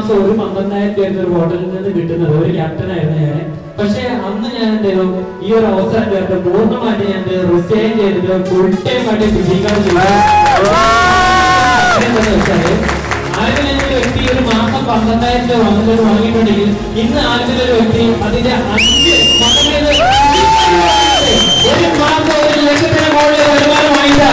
മാസം ഒരു പന്ത്രണ്ടായിരം രൂപ ഒരു ഹോട്ടലിൽ നിന്ന് കിട്ടുന്നത് ഒരു ക്യാപ്റ്റനായിരുന്നു ഞാൻ പക്ഷെ അന്ന് ഞാൻ എന്ത് ചെയ്തു ഈ ഒരു അവസരം ചേർത്ത് പൂർണ്ണമായിട്ട് ഞാൻ റിസൈൻ ചെയ്തിട്ട് ഫുൾ ടൈം ആയിട്ട് വിജയിക്കാതെ എന്താണെന്ന് വെച്ചാല് ആരെങ്കിലും ഒരു വ്യക്തി ഒരു മാസം പന്ത്രണ്ടായിരം രൂപ വാങ്ങുന്നത് വാങ്ങിയിട്ടുണ്ടെങ്കിൽ ഇന്ന് ആരെങ്കിലും ഒരു വ്യക്തി അതിന്റെ അഞ്ച് മടങ്ങ് ഒരു മാസം ഒരു ലക്ഷത്തിന് മുകളിൽ വരുമാനം വാങ്ങിച്ച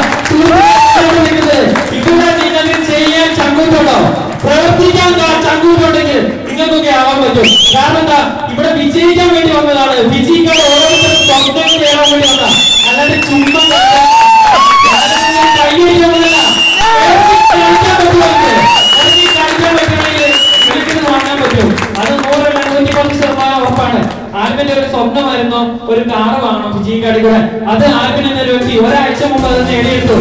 ഇവിടെ നിങ്ങൾക്ക് ചെയ്യാൻ ചങ്കൂറ്റുണ്ടോ പ്രവർത്തിക്കാൻ കാ- ചങ്കൂറ്റുണ്ടെങ്കിൽ നിങ്ങൾക്കൊക്കെ ആവാൻ പറ്റും കാരണം എന്താ ഇവിടെ വിജയിക്കാൻ വേണ്ടി വന്നതാണ് വിജയിക്കാൻ ഓരോരുത്തരും സ്വന്തം നേടാൻ വേണ്ടി വന്ന അല്ലാതെ ചുമ്മാ കൈയ്യടിക്കുന്നതല്ല കളിക്കാൻ പറ്റുമോ എനിക്ക് കളിക്കാൻ പറ്റുമെങ്കിൽ എനിക്കിത് വാങ്ങാൻ പറ്റും അത് നൂറല്ല നൂറ്റി പത്ത് ശതമാനം ഉറപ്പാണ് ആൽബിന്റെ ഒരു സ്വപ്നമായിരുന്നു ഒരു കാറ് വാങ്ങണം വിജയിക്കാടി കൂടെ അത് ആൽബിൻ എന്നൊരു വ്യക്തി ഒരാഴ്ച മുമ്പ് അത് നേടിയെടുത്തു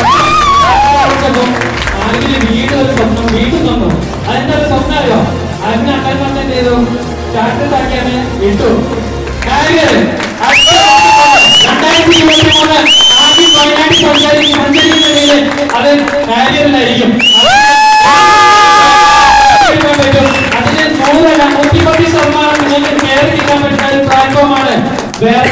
ആൽബിന് വീട് ഒരു സ്വപ്നം വീട്ടിൽ തന്നു അതെന്താ ഒരു സ്വപ്നം അറിയോ ആൽബിന് അക്കാലത്ത് എന്ത് ചെയ്തു സ്റ്റാറ്റസ് ആക്കിയാണ് ഇട്ടു കാര്യം രണ്ടായിരത്തി ഇരുപത്തി മൂന്ന് ആദ്യം വയനാട്ടിൽ സഞ്ചരി സഞ്ചരിക്കുന്നതിൽ അത് കാരിയറിലായിരിക്കും അതിന് നൂറല്ല നൂറ്റി പത്ത് ശതമാനം നിങ്ങൾക്ക് കയറി നിൽക്കാൻ പറ്റുന്ന ഒരു പ്ലാറ്റ്ഫോമാണ് വേറെ